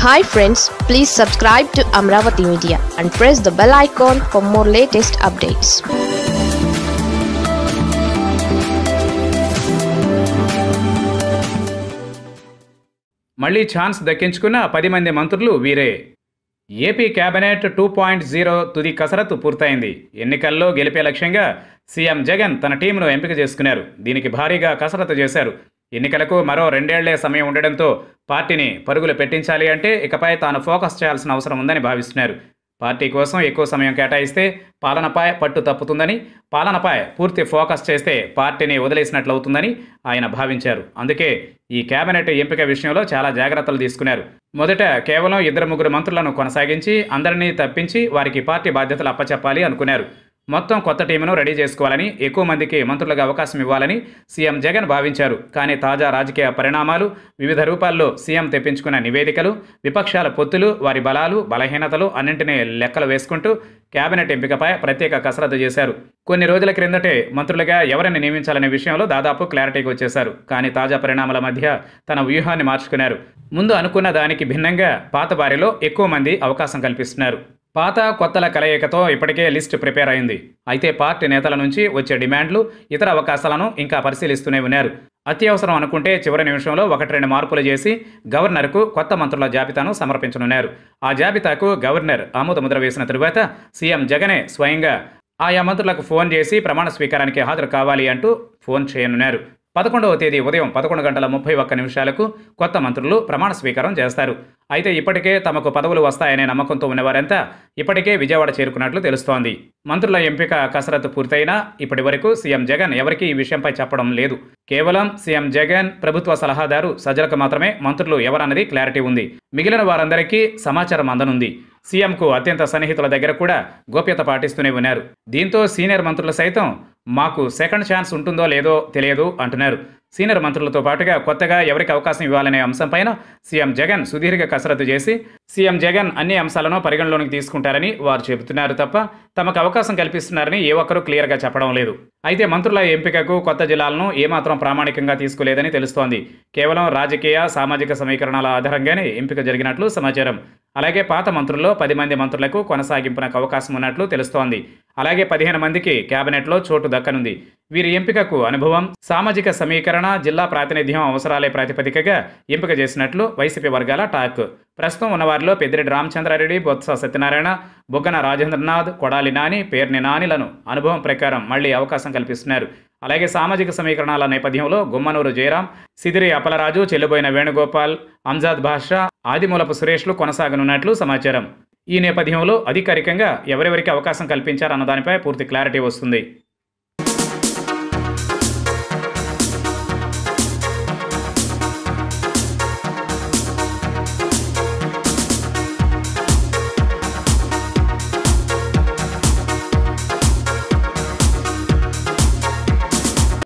hi friends please subscribe to Amaravati media and press the bell icon for more latest updates మళ్లీ chance దక్కించుకున్న పది మంది మంత్రులు వీరే AP cabinet two point zero తుది కసరత్తు పూర్తయింది ఎన్నికల్లో గెలిపే లక్ష్యంగా సీఎం జగన్ తన టీంను ఎంపిక చేసుకున్నారు దీనికి భారీగా కసరత్తు చేశారు ఎన్నికలకు మరో రెండేళ్లే సమయం ఉండడంతో పార్టీని పరుగులు పెట్టించాలి అంటే ఇకపై తాను ఫోకస్ చేయాల్సిన అవసరం ఉందని భావిస్తున్నారు పార్టీ కోసం ఎక్కువ సమయం కేటాయిస్తే పాలనపై పట్టు తప్పుతుందని పాలనపై పూర్తి ఫోకస్ చేస్తే పార్టీని వదిలేసినట్లవుతుందని ఆయన భావించారు అందుకే ఈ కేబినెట్ ఎంపిక విషయంలో చాలా జాగ్రత్తలు తీసుకున్నారు మొదట కేవలం ఇద్దరు ముగ్గురు మంత్రులను కొనసాగించి అందరినీ తప్పించి వారికి పార్టీ బాధ్యతలు అప్పచెప్పాలి అనుకున్నారు మొత్తం కొత్త టీమును రెడీ చేసుకోవాలని ఎక్కువ మందికి మంత్రులుగా అవకాశం ఇవ్వాలని సీఎం జగన్ భావించారు కానీ తాజా రాజకీయ పరిణామాలు వివిధ రూపాల్లో సీఎం తెప్పించుకున్న నివేదికలు విపక్షాల పొత్తులు వారి బలాలు బలహీనతలు అన్నింటినీ లెక్కలు వేసుకుంటూ కేబినెట్ ఎంపికపై ప్రత్యేక కసరత్తు చేశారు కొన్ని రోజుల క్రిందటే మంత్రులుగా ఎవరిని నియమించాలనే విషయంలో దాదాపు క్లారిటీకి వచ్చేశారు కానీ తాజా పరిణామాల మధ్య తన వ్యూహాన్ని మార్చుకున్నారు ముందు అనుకున్న దానికి భిన్నంగా పాత వారిలో ఎక్కువ మంది అవకాశం కల్పిస్తున్నారు పాత కొత్తల కలయికతో ఇప్పటికే లిస్ట్ ప్రిపేర్ అయింది అయితే పార్టీ నేతల నుంచి వచ్చే డిమాండ్లు ఇతర అవకాశాలను ఇంకా పరిశీలిస్తూనే ఉన్నారు అత్యవసరం అనుకుంటే చివరి నిమిషంలో ఒకటి రెండు మార్పులు చేసి గవర్నర్కు కొత్త మంత్రుల జాబితాను సమర్పించనున్నారు ఆ జాబితాకు గవర్నర్ ఆమోదముద్ర వేసిన తరువాత సీఎం జగనే స్వయంగా ఆయా మంత్రులకు ఫోన్ చేసి ప్రమాణ స్వీకారానికి హాజరు కావాలి అంటూ ఫోన్ చేయనున్నారు పదకొండవ తేదీ ఉదయం పదకొండు గంటల ముప్పై ఒక్క నిమిషాలకు కొత్త మంత్రులు ప్రమాణ స్వీకారం చేస్తారు అయితే ఇప్పటికే తమకు పదవులు వస్తాయనే నమ్మకంతో ఉన్నవారంతా ఇప్పటికే విజయవాడ చేరుకున్నట్లు తెలుస్తోంది మంత్రుల ఎంపిక కసరత్తు పూర్తయినా ఇప్పటి వరకు సీఎం జగన్ ఎవరికీ ఈ విషయంపై చెప్పడం లేదు కేవలం సీఎం జగన్ ప్రభుత్వ సలహాదారు సజ్జలకు మాత్రమే మంత్రులు ఎవరన్నది క్లారిటీ ఉంది మిగిలిన వారందరికీ సమాచారం అందనుంది సీఎంకు అత్యంత సన్నిహితుల దగ్గర కూడా గోప్యత పాటిస్తూనే ఉన్నారు దీంతో సీనియర్ మంత్రులు సైతం మాకు సెకండ్ ఛాన్స్ ఉంటుందో లేదో తెలియదు అంటున్నారు సీనియర్ మంత్రులతో పాటుగా కొత్తగా ఎవరికి అవకాశం ఇవ్వాలనే అంశంపైన సీఎం జగన్ సుదీర్ఘ కసరత్తు చేసి సీఎం జగన్ అన్ని అంశాలను పరిగణలోనికి తీసుకుంటారని వారు చెబుతున్నారు తప్ప తమకు అవకాశం కల్పిస్తున్నారని ఏ ఒక్కరూ క్లియర్గా చెప్పడం లేదు అయితే మంత్రుల ఎంపికకు కొత్త జిల్లాలను ఏమాత్రం ప్రామాణికంగా తీసుకోలేదని తెలుస్తోంది కేవలం రాజకీయ సామాజిక సమీకరణాల ఆధారంగానే ఎంపిక జరిగినట్లు సమాచారం అలాగే పాత మంత్రుల్లో పది మంది మంత్రులకు కొనసాగింపునకు అవకాశం ఉన్నట్లు తెలుస్తోంది అలాగే పదిహేను మందికి కేబినెట్లో చోటు దక్కనుంది వీరి ఎంపికకు అనుభవం సామాజిక సమీకరణ జిల్లా ప్రాతినిధ్యం అవసరాలే ప్రాతిపదికగా ఎంపిక చేసినట్లు వైసీపీ వర్గాల టాక్ ప్రస్తుతం ఉన్నవారిలో పెద్దిరెడ్డి రామచంద్రారెడ్డి బొత్స సత్యనారాయణ బుగ్గన రాజేంద్రనాథ్ కొడాలి నాని పేర్ని నానిలను అనుభవం ప్రకారం మళ్లీ అవకాశం కల్పిస్తున్నారు అలాగే సామాజిక సమీకరణాల నేపథ్యంలో గుమ్మనూరు జయరాం సిదిరి అప్పలరాజు చెల్లుబోయిన వేణుగోపాల్ అంజాద్ బాషా ఆదిమూలపు సురేష్లు కొనసాగనున్నట్లు సమాచారం ఈ నేపథ్యంలో అధికారికంగా ఎవరెవరికి అవకాశం కల్పించారన్న దానిపై పూర్తి క్లారిటీ వస్తుంది